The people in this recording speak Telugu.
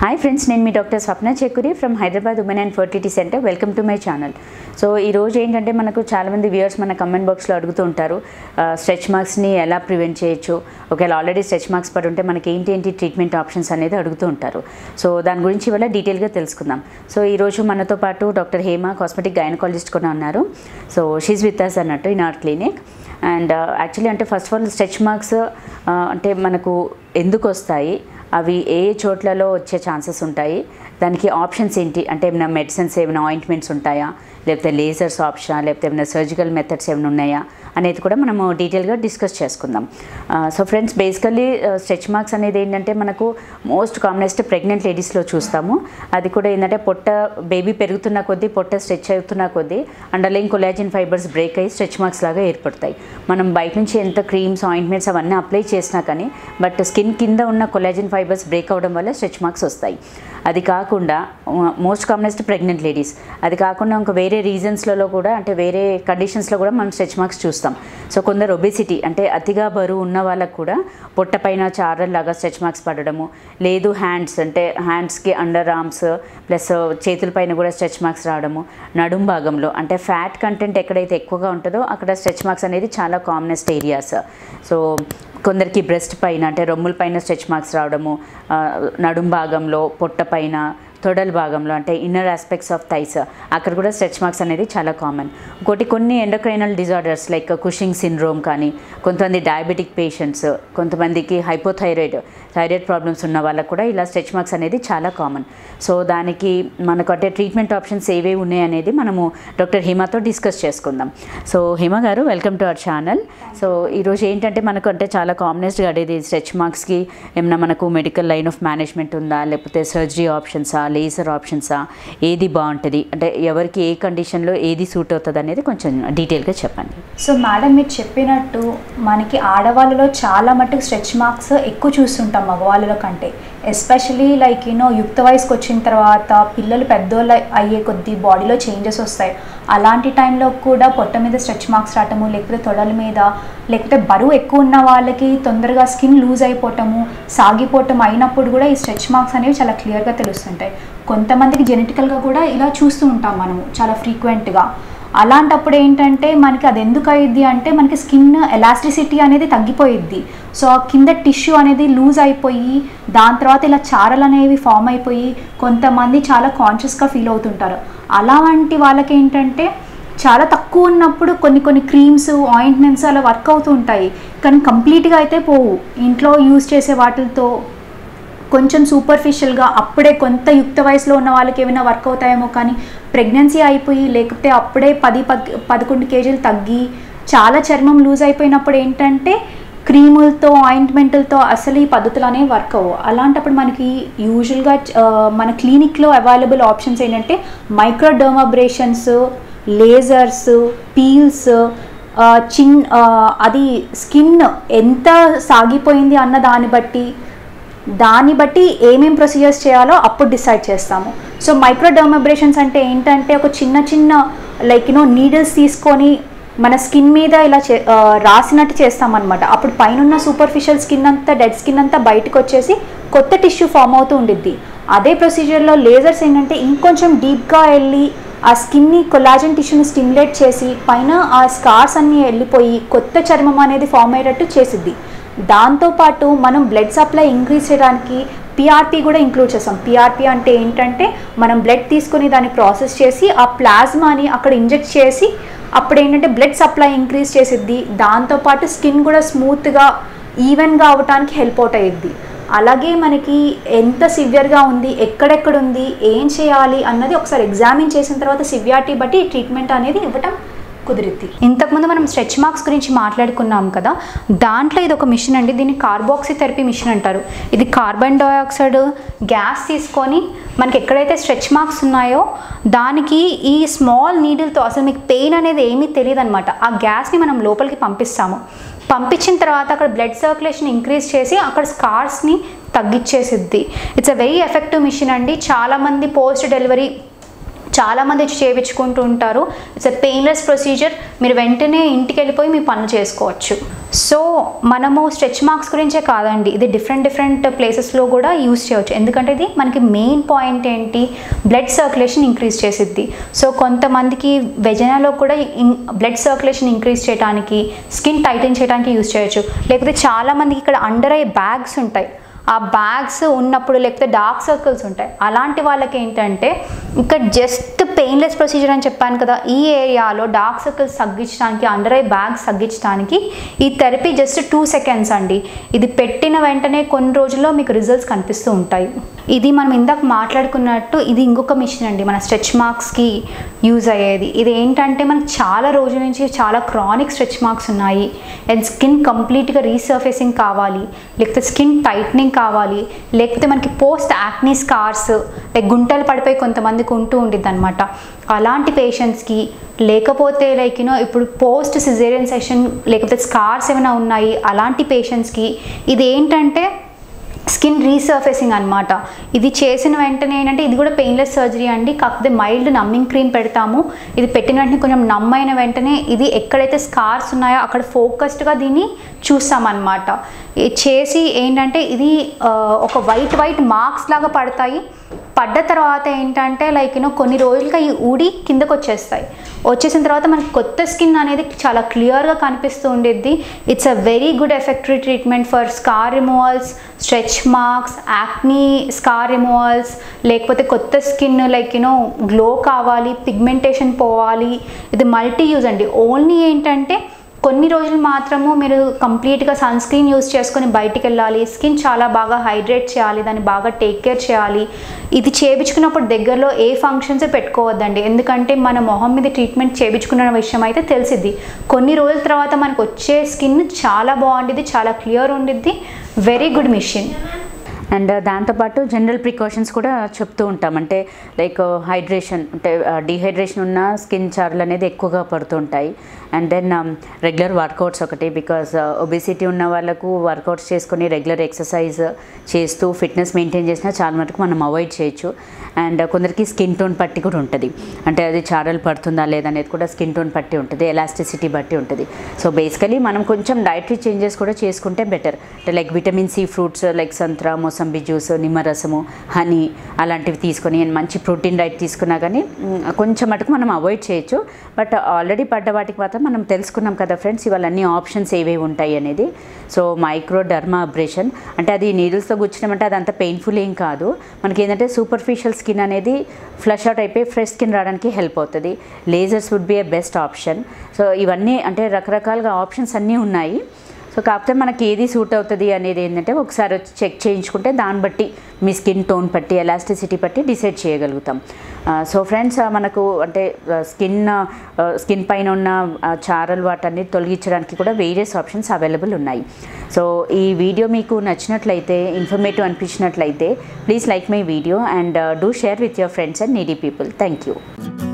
హాయ్ ఫ్రెండ్స్ నేను మీ doctor Swapna Chekkuri from Hyderabad women and fertility centre welcome to my channel so ఈ రోజు ఏంటంటే మనకు చాలామంది వ్యూయర్స్ మన కమెంట్ బాక్స్లో అడుగుతూ ఉంటారు స్ట్రెచ్ మార్క్స్ని ఎలా ప్రివెంట్ చేయొచ్చు ఒకవేళ ఆల్రెడీ స్ట్రెచ్ మార్క్స్ పడి ఉంటే మనకి ఏంటి ఏంటి ట్రీట్మెంట్ ఆప్షన్స్ అనేది అడుగుతూ ఉంటారు సో దాని గురించి ఇవాళ డీటెయిల్గా తెలుసుకుందాం సో ఈరోజు మనతో పాటు డాక్టర్ హేమ కాస్మెటిక్ గైనకాలజిస్ట్ కూడా ఉన్నారు సో షీజ్ విత్ అస్ అన్నట్టు in our clinic and actually అంటే first of all stretch marks అంటే మనకు ఎందుకు వస్తాయి అవి ఏ ఏ చోట్లలో వచ్చే ఛాన్సెస్ ఉంటాయి దానికి ఆప్షన్స్ ఏంటి అంటే ఏమైనా మెడిసిన్స్ ఏమైనా ఆయింట్మెంట్స్ ఉంటాయా లేకపోతే లేజర్స్ ఆప్షన్ లేకపోతే ఏమైనా సర్జికల్ మెథడ్స్ ఏమైనా ఉన్నాయా అనేది కూడా మనము డీటెయిల్గా డిస్కస్ చేసుకుందాం so friends basically stretch marks అనేది ఏంటంటే మనకు మోస్ట్ కామనెస్ట్ ప్రెగ్నెంట్ లేడీస్లో చూస్తాము అది కూడా ఏంటంటే పొట్ట బేబీ పెరుగుతున్న కొద్దీ పొట్ట స్ట్రెచ్ అవుతున్న కొద్దీ అండర్లైన్ కొలాజిన్ ఫైబర్స్ బ్రేక్ అయ్యి స్ట్రెచ్ మార్క్స్ లాగా ఏర్పడతాయి మనం బయట నుంచి ఎంత క్రీమ్స్ ఆయింట్మెంట్స్ అవన్నీ అప్లై చేసినా కానీ బట్ స్కిన్ కింద ఉన్న కొలాజిన్ ఫైబర్స్ బ్రేక్ అవ్వడం వల్ల స్ట్రెచ్ మార్క్స్ వస్తాయి అది కాకుండా మోస్ట్ కామనెస్ట్ ప్రెగ్నెంట్ లేడీస్ అది కాకుండా ఇంకా వేరే రీజన్స్లలో కూడా అంటే వేరే కండిషన్స్లో కూడా మనం స్ట్రెచ్ మార్క్స్ చూస్తాం సో కొందరు ఒబేసిటీ అంటే అతిగా బరువు ఉన్న వాళ్ళకు కూడా పొట్ట పైన చారల్లాగా స్ట్రెచ్ మార్క్స్ పడడము లేదు హ్యాండ్స్ అంటే హ్యాండ్స్కి అండర్ ఆర్మ్స్ ప్లస్ చేతుల పైన కూడా స్ట్రెచ్ మార్క్స్ రావడము నడుం భాగంలో అంటే ఫ్యాట్ కంటెంట్ ఎక్కడైతే ఎక్కువగా ఉంటుందో అక్కడ స్ట్రెచ్ మార్క్స్ అనేది చాలా కామనెస్ట్ ఏరియాస్ సో కొందరికి బ్రెస్ట్ పైన అంటే రొమ్ముల పైన స్ట్రెచ్ మార్క్స్ రావడము ఆ, నడుం భాగంలో పొట్ట పైన తొడల భాగంలో అంటే ఇన్నర్ ఆస్పెక్ట్స్ ఆఫ్ థైస్ అక్కడ కూడా స్ట్రెచ్ మార్క్స్ అనేది చాలా కామన్ ఇంకోటి కొన్ని endocrinal disorders like Cushing syndrome కానీ కొంతమంది డయాబెటిక్ పేషెంట్స్ కొంతమందికి హైపోథైరాయిడ్ థైరాయిడ్ ప్రాబ్లమ్స్ ఉన్న వాళ్ళకు కూడా ఇలా స్ట్రెచ్ మార్క్స్ అనేది చాలా కామన్ సో దానికి మనకు అంటే ట్రీట్మెంట్ ఆప్షన్స్ ఏవేవి ఉన్నాయి అనేది మనము డాక్టర్ హిమాతో డిస్కస్ చేసుకుందాం so Hima garu welcome to our channel so ఈరోజు ఏంటంటే మనకు అంటే చాలా కామనెస్ట్గా అడేది స్ట్రెచ్ మార్క్స్కి ఏమైనా మనకు మెడికల్ లైన్ ఆఫ్ మేనేజ్మెంట్ ఉందా లేకపోతే సర్జరీ ఆప్షన్సా లేజర్ ఆప్షన్సా ఏది బాగుంటుంది అంటే ఎవరికి ఏ కండిషన్లో ఏది సూట్ అవుతుంది అనేది కొంచెం డీటెయిల్గా చెప్పండి సో మేడం మీరు చెప్పినట్టు మనకి ఆడవాళ్ళలో చాలా మట్టుకు స్ట్రెచ్ మార్క్స్ ఎక్కువ చూస్తుంటాం మగవాళ్ళలో కంటే ఎస్పెషలీ లైక్ యూనో యుక్త వయసుకి వచ్చిన తర్వాత పిల్లలు పెద్దోళ్ళు అయ్యే కొద్దీ బాడీలో చేంజెస్ వస్తాయి అలాంటి టైంలో కూడా పొట్ట మీద స్ట్రెచ్ మార్క్స్ రావటము లేకపోతే తొడల మీద లేకపోతే బరువు ఎక్కువ ఉన్న వాళ్ళకి తొందరగా స్కిన్ లూజ్ అయిపోవటము సాగిపోవటం అయినప్పుడు కూడా ఈ స్ట్రెచ్ మార్క్స్ అనేవి చాలా క్లియర్గా తెలుస్తుంటాయి కొంతమందికి జెనెటికల్గా కూడా ఇలా చూస్తూ ఉంటాం మనము చాలా ఫ్రీక్వెంట్గా అలాంటప్పుడు ఏంటంటే మనకి అది ఎందుకు అయ్యిద్ది అంటే మనకి స్కిన్ ఎలాస్టిసిటీ అనేది తగ్గిపోయిద్ది సో ఆ కింద టిష్యూ అనేది లూజ్ అయిపోయి దాని తర్వాత ఇలా చారలు అనేవి ఫామ్ అయిపోయి కొంతమంది చాలా కాన్షియస్గా ఫీల్ అవుతుంటారు అలాంటి వాళ్ళకి ఏంటంటే చాలా తక్కువ ఉన్నప్పుడు కొన్ని కొన్ని క్రీమ్స్ ఆయింట్మెంట్స్ అలా వర్క్ అవుతూ ఉంటాయి కానీ కంప్లీట్గా అయితే పోవు ఇంట్లో యూజ్ చేసే వాటితో కొంచెం సూపర్ఫిషియల్గా అప్పుడే కొంత యుక్త వయసులో ఉన్న వాళ్ళకి ఏమైనా వర్క్ అవుతాయేమో కానీ ప్రెగ్నెన్సీ అయిపోయి లేకపోతే అప్పుడే పది పద్ పదకొండు కేజీలు తగ్గి చాలా చర్మం లూజ్ అయిపోయినప్పుడు ఏంటంటే క్రీములతో ఆయింట్మెంట్లతో అసలు ఈ పద్ధతులు అనేవి వర్క్ అవ్వవు అలాంటప్పుడు మనకి యూజువల్గా మన క్లినిక్లో అవైలబుల్ ఆప్షన్స్ ఏంటంటే మైక్రోడర్మాబ్రేషన్స్ లేజర్స్ పీల్స్ చిన్ ఆ, అది స్కిన్ ఎంత సాగిపోయింది అన్న దాన్ని బట్టి దాన్ని బట్టి ఏమేం ప్రొసీజర్స్ చేయాలో అప్పుడు డిసైడ్ చేస్తాము సో మైక్రోడర్మబ్రేషన్స్ అంటే ఏంటంటే ఒక చిన్న చిన్న లైక్ యూనో నీడిల్స్ తీసుకొని మన స్కిన్ మీద ఇలా చే ఆ, రాసినట్టు చేస్తామన్నమాట అప్పుడు పైన సూపర్ఫిషియల్ స్కిన్ అంతా డెడ్ స్కిన్ అంతా బయటకు వచ్చేసి కొత్త టిష్యూ ఫామ్ అవుతూ ఉండిద్ది అదే ప్రొసీజర్లో లేజర్స్ ఏంటంటే ఇంకొంచెం డీప్గా వెళ్ళి ఆ స్కిన్ని కొలాజన్ టిష్యూని స్టిమ్యులేట్ చేసి పైన ఆ స్కార్స్ అన్నీ వెళ్ళిపోయి కొత్త చర్మం అనేది ఫామ్ అయ్యేటట్టు చేసిద్ది దాంతోపాటు మనం బ్లడ్ సప్లై ఇంక్రీజ్ చేయడానికి పిఆర్పి కూడా ఇంక్లూడ్ చేస్తాం పిఆర్పి అంటే ఏంటంటే మనం బ్లడ్ తీసుకొని దాన్ని ప్రాసెస్ చేసి ఆ ప్లాస్మాని అక్కడ ఇంజెక్ట్ చేసి అప్పుడు ఏంటంటే బ్లడ్ సప్లై ఇంక్రీజ్ చేసిద్ది దాంతోపాటు స్కిన్ కూడా స్మూత్గా ఈవెన్గా అవ్వటానికి హెల్ప్ అవుట్ అయ్యిద్ది అలాగే మనకి ఎంత సివియర్గా ఉంది ఎక్కడెక్కడ ఉంది ఏం చేయాలి అన్నది ఒకసారి ఎగ్జామిన్ చేసిన తర్వాత సివియారిటీ బట్టి ట్రీట్మెంట్ అనేది ఇవ్వటం కుదిరిద్ది ఇంతకుముందు మనం స్ట్రెచ్ మార్క్స్ గురించి మాట్లాడుకున్నాం కదా దాంట్లో ఇది ఒక మిషన్ అండి దీన్ని కార్బాక్సీ థెరపీ మిషన్ అంటారు ఇది కార్బన్ డైఆక్సైడ్ గ్యాస్ తీసుకొని మనకి ఎక్కడైతే స్ట్రెచ్ మార్క్స్ ఉన్నాయో దానికి ఈ స్మాల్ నీడిల్తో అసలు మీకు పెయిన్ అనేది ఏమీ తెలియదు అనమాట ఆ గ్యాస్ని మనం లోపలికి పంపిస్తాము పంపించిన తర్వాత అక్కడ బ్లడ్ సర్క్యులేషన్ ఇంక్రీజ్ చేసి అక్కడ స్కార్స్ని తగ్గించేసిద్ది it's a very effective machine అండి చాలామంది పోస్ట్ డెలివరీ చాలామంది వచ్చి చేయించుకుంటూ ఉంటారు ఇట్స్ ఎ పెయిన్లెస్ ప్రొసీజర్ మీరు వెంటనే ఇంటికి వెళ్ళిపోయి మీ పనులు చేసుకోవచ్చు సో మనము స్ట్రెచ్ మార్క్స్ గురించే కాదండి ఇది డిఫరెంట్ డిఫరెంట్ ప్లేసెస్లో కూడా యూస్ చేయవచ్చు ఎందుకంటే ఇది మనకి మెయిన్ పాయింట్ ఏంటి బ్లడ్ సర్క్యులేషన్ ఇంక్రీజ్ చేసిద్ది సో కొంతమందికి వెజనాలో కూడా బ్లడ్ సర్క్యులేషన్ ఇంక్రీజ్ చేయడానికి స్కిన్ టైటన్ చేయడానికి యూస్ చేయొచ్చు లేకపోతే చాలామందికి ఇక్కడ అండర్ ఐ బ్యాగ్స్ ఉంటాయి ఆ బ్యాగ్స్ ఉన్నప్పుడు లేకపోతే డార్క్ సర్కిల్స్ ఉంటాయి అలాంటి వాళ్ళకి ఏంటంటే ఇక్కడ జస్ట్ పెయిన్లెస్ ప్రొసీజర్ అని చెప్పాను కదా ఈ ఏరియాలో డార్క్ సర్కిల్స్ తగ్గించడానికి అండర్ ఐ బ్యాగ్స్ తగ్గించడానికి ఈ థెరపీ జస్ట్ టూ సెకండ్స్ అండి ఇది పెట్టిన వెంటనే కొన్ని రోజుల్లో మీకు రిజల్ట్స్ కనిపిస్తూ ఉంటాయి ఇది మనం ఇందాక మాట్లాడుకున్నట్టు ఇది ఇంకొక మిషన్ అండి మన స్ట్రెచ్ మార్క్స్కి యూజ్ అయ్యేది ఇది ఏంటంటే మనకి చాలా రోజుల నుంచి చాలా క్రానిక్ స్ట్రెచ్ మార్క్స్ ఉన్నాయి అండ్ స్కిన్ కంప్లీట్గా రీసర్ఫేసింగ్ కావాలి లేకపోతే స్కిన్ టైట్నింగ్ కావాలి లేకపోతే మనకి పోస్ట్ యాక్నీ స్కార్స్ లైక్ గుంటలు పడిపోయి కొంతమందికి ఉంటూ ఉండిద్ది అనమాట అలాంటి పేషెంట్స్కి లేకపోతే లైక్ యూనో ఇప్పుడు పోస్ట్ సిజేరియన్ సెషన్ లేకపోతే స్కార్స్ ఏమైనా ఉన్నాయి అలాంటి పేషెంట్స్కి ఇది ఏంటంటే స్కిన్ రీసర్ఫేసింగ్ అనమాట ఇది చేసిన వెంటనే ఏంటంటే ఇది కూడా పెయిన్లెస్ సర్జరీ అండి కాకపోతే మైల్డ్ నమ్మింగ్ క్రీమ్ పెడతాము ఇది పెట్టిన వెంటనే కొంచెం నమ్మైన వెంటనే ఇది ఎక్కడైతే స్కార్స్ ఉన్నాయో అక్కడ ఫోకస్డ్గా దీన్ని చూస్తామన్నమాట ఇది చేసి ఏంటంటే ఇది ఆ, ఒక వైట్ వైట్ మార్క్స్ లాగా పడతాయి పడ్డ తర్వాత ఏంటంటే లైక్ యూనో కొన్ని రోజులుగా ఈ ఊడి కిందకు వచ్చేస్తాయి వచ్చేసిన తర్వాత మనకి కొత్త స్కిన్ అనేది చాలా క్లియర్గా కనిపిస్తూ ఉండేది it's a very good effective treatment for scar removals stretch marks acne scar removals లేకపోతే కొత్త స్కిన్ లైక్ యూనో గ్లో కావాలి పిగ్మెంటేషన్ పోవాలి ఇది మల్టీ యూజ్ అండి ఓన్లీ ఏంటంటే కొన్ని రోజులు మాత్రము మీరు కంప్లీట్గా సన్ స్క్రీన్ యూస్ చేసుకొని బయటికి వెళ్ళాలి స్కిన్ చాలా బాగా హైడ్రేట్ చేయాలి దాన్ని బాగా టేక్ కేర్ చేయాలి ఇది చేయించుకున్నప్పుడు దగ్గరలో ఏ ఫంక్షన్స్ పెట్టుకోవద్దండి ఎందుకంటే మన మొహం మీద ట్రీట్మెంట్ చేయించుకున్న విషయం అయితే తెలిసిద్ది కొన్ని రోజుల తర్వాత మనకు వచ్చే స్కిన్ చాలా బాగుండిద్ది చాలా క్లియర్ ఉండిద్ది వెరీ గుడ్ మిషన్ అండ్ దాంతోపాటు జనరల్ ప్రికాషన్స్ కూడా చెప్తూ ఉంటాం అంటే లైక్ హైడ్రేషన్ అంటే డిహైడ్రేషన్ ఉన్న స్కిన్ చార్లు అనేది ఎక్కువగా పడుతుంటాయి అండ్ దెన్ రెగ్యులర్ వర్కౌట్స్ ఒకటి బికాస్ ఒబిసిటీ ఉన్న వాళ్ళకు వర్కౌట్స్ చేసుకొని రెగ్యులర్ ఎక్సర్సైజ్ చేస్తూ ఫిట్నెస్ మెయింటైన్ చేసినా చాలా మటుకు మనం అవాయిడ్ చేయొచ్చు అండ్ కొందరికి స్కిన్ టోన్ పట్టి కూడా ఉంటుంది అంటే అది చారలు పడుతుందా లేదా అనేది కూడా స్కిన్ టోన్ పట్టి ఉంటుంది ఎలాస్టిసిటీ బట్టి ఉంటుంది సో బేసికలీ మనం కొంచెం డైటరీ చేంజెస్ కూడా చేసుకుంటే బెటర్ అంటే like vitamin C fruits like సంత్రా మోసంబి జ్యూస్ నిమ్మరసము హనీ అలాంటివి తీసుకొని and మంచి ప్రోటీన్ డైట్ తీసుకున్నా కానీ మ్, కొంచెం మటుకు మనం అవాయిడ్ చేయొచ్చు బట్ ఆల్రెడీ పడ్డ వాటికి మాత్రం మనం తెలుసుకున్నాం కదా ఫ్రెండ్స్ ఇవాళ అన్ని ఆప్షన్స్ ఏవేవి ఉంటాయి అనేది సో మైక్రో డర్మా అబ్రేషన్ అంటే అది నీడిల్స్తో గుచ్చినామంటే అది అంత పెయిన్ఫుల్ ఏం కాదు మనకి ఏంటంటే సూపర్ఫిషియల్ స్కిన్ అనేది ఫ్లష్ అవుట్ అయిపోయి ఫ్రెష్ స్కిన్ రావడానికి హెల్ప్ అవుతుంది lasers would be a best option so ఇవన్నీ అంటే రకరకాలుగా ఆప్షన్స్ అన్నీ ఉన్నాయి సో కాకపోతే మనకి ఏది సూట్ అవుతుంది అనేది ఏంటంటే ఒకసారి వచ్చి చెక్ చేయించుకుంటే దాన్ని బట్టి మీ స్కిన్ టోన్ బట్టి ఎలాస్టిసిటీ బట్టి డిసైడ్ చేయగలుగుతాం సో ఫ్రెండ్స్ మనకు అంటే స్కిన్ స్కిన్ పైన ఉన్న ఆ, చారలు వాటన్ని తొలగించడానికి కూడా వేరియస్ ఆప్షన్స్ అవైలబుల్ ఉన్నాయి సో ఈ వీడియో మీకు నచ్చినట్లయితే ఇన్ఫర్మేటివ్ అనిపించినట్లయితే please like my video and do share with your friends and needy people thank you